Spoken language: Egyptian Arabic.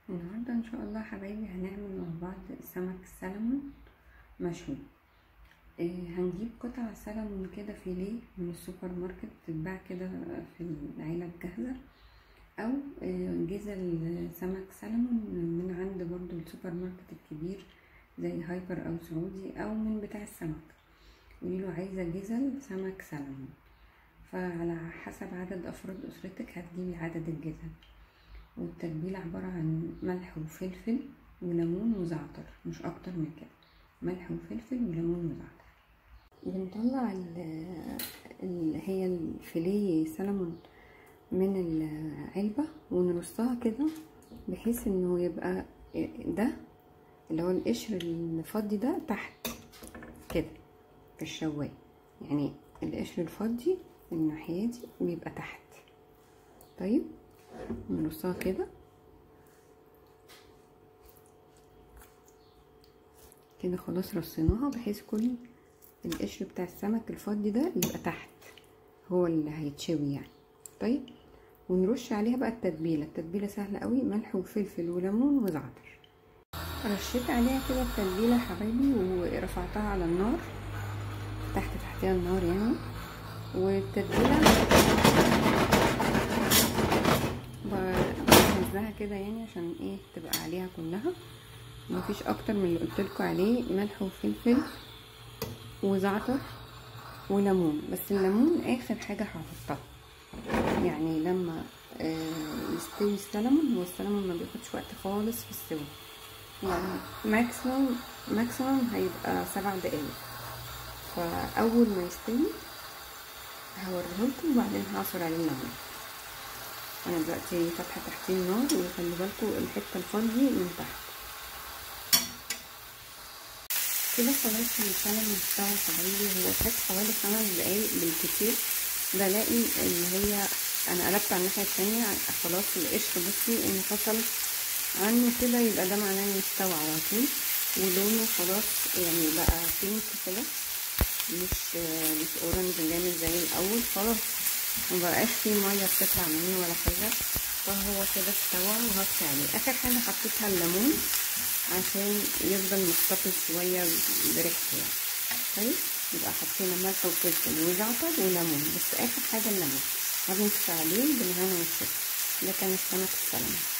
النهاردة ان شاء الله حبايبي هنعمل مع بعض سمك السلمون مشوي إيه هنجيب قطع سلمون كده فيليه من السوبر ماركت بتتباع كده في العلب جاهزة او إيه جزل سمك سلمون من عند برضو السوبر ماركت الكبير زي هايبر او سعودي او من بتاع السمك قوليله عايزة جزل سمك سلمون فعلى حسب عدد افراد اسرتك هتجيبي عدد الجزل والتتبيلة عبارة عن ملح وفلفل وليمون وزعتر مش اكتر من كده ملح وفلفل وليمون وزعتر بنطلع اللي هي الفيليه سلمون من العلبة ونرصها كده بحيث انه يبقى ده اللي هو القشر الفضي ده تحت كده في الشواية يعني القشر الفضي الناحية دي بيبقى تحت طيب نرصها كده كده خلاص رصيناها بحيث كل القشر بتاع السمك الفضي ده يبقى تحت هو اللي هيتشوي يعني طيب ونرش عليها بقى التتبيله التتبيله سهله قوي ملح وفلفل وليمون وزعتر رشيت عليها كده التتبيله يا حبايبي ورفعتها على النار تحت تحتها النار يعني والتتبيله بهزها كده يعني عشان ايه تبقى عليها كلها مفيش اكتر من اللي قلتلكوا عليه ملح وفلفل وزعتر وليمون بس الليمون اخر حاجه هحطها يعني لما آه يستوي السلمون هو السلمون ما بياخدش وقت خالص في السوا يعني ماكسيموم ماكسيموم هيبقى سبع دقايق فاول ما يستوي هوريهولكم وبعدين هعصر عليه الليمون انا دلوقتي فاتحه تحتيه النار وخلي بالكم الحته الفضي من تحت كده خلاص السلمون استوى حبايبي هو فات حوالي خمس دقايق بالكتير بلاقي اللي هي انا قلبت على الناحيه التانية خلاص القشر بصي انفصل عنه كده يبقى ده معناه انه استوى على طول ولونه خلاص يعني بقى بينك كده مش مش اورنج جامد زي الاول خلاص مبقاش فيه ميه بتطلع منه ولا حاجه فهو كده استوى وهطفي عليه اخر حاجه حطيتها الليمون عشان يفضل محتفظ شويه بريحته يعني طيب يبقى حطينا ملح وفلفل وزعتر وليمون بس اخر حاجه الليمون هنصفي عليه بالهنا والشفا ده كان السمك السلمون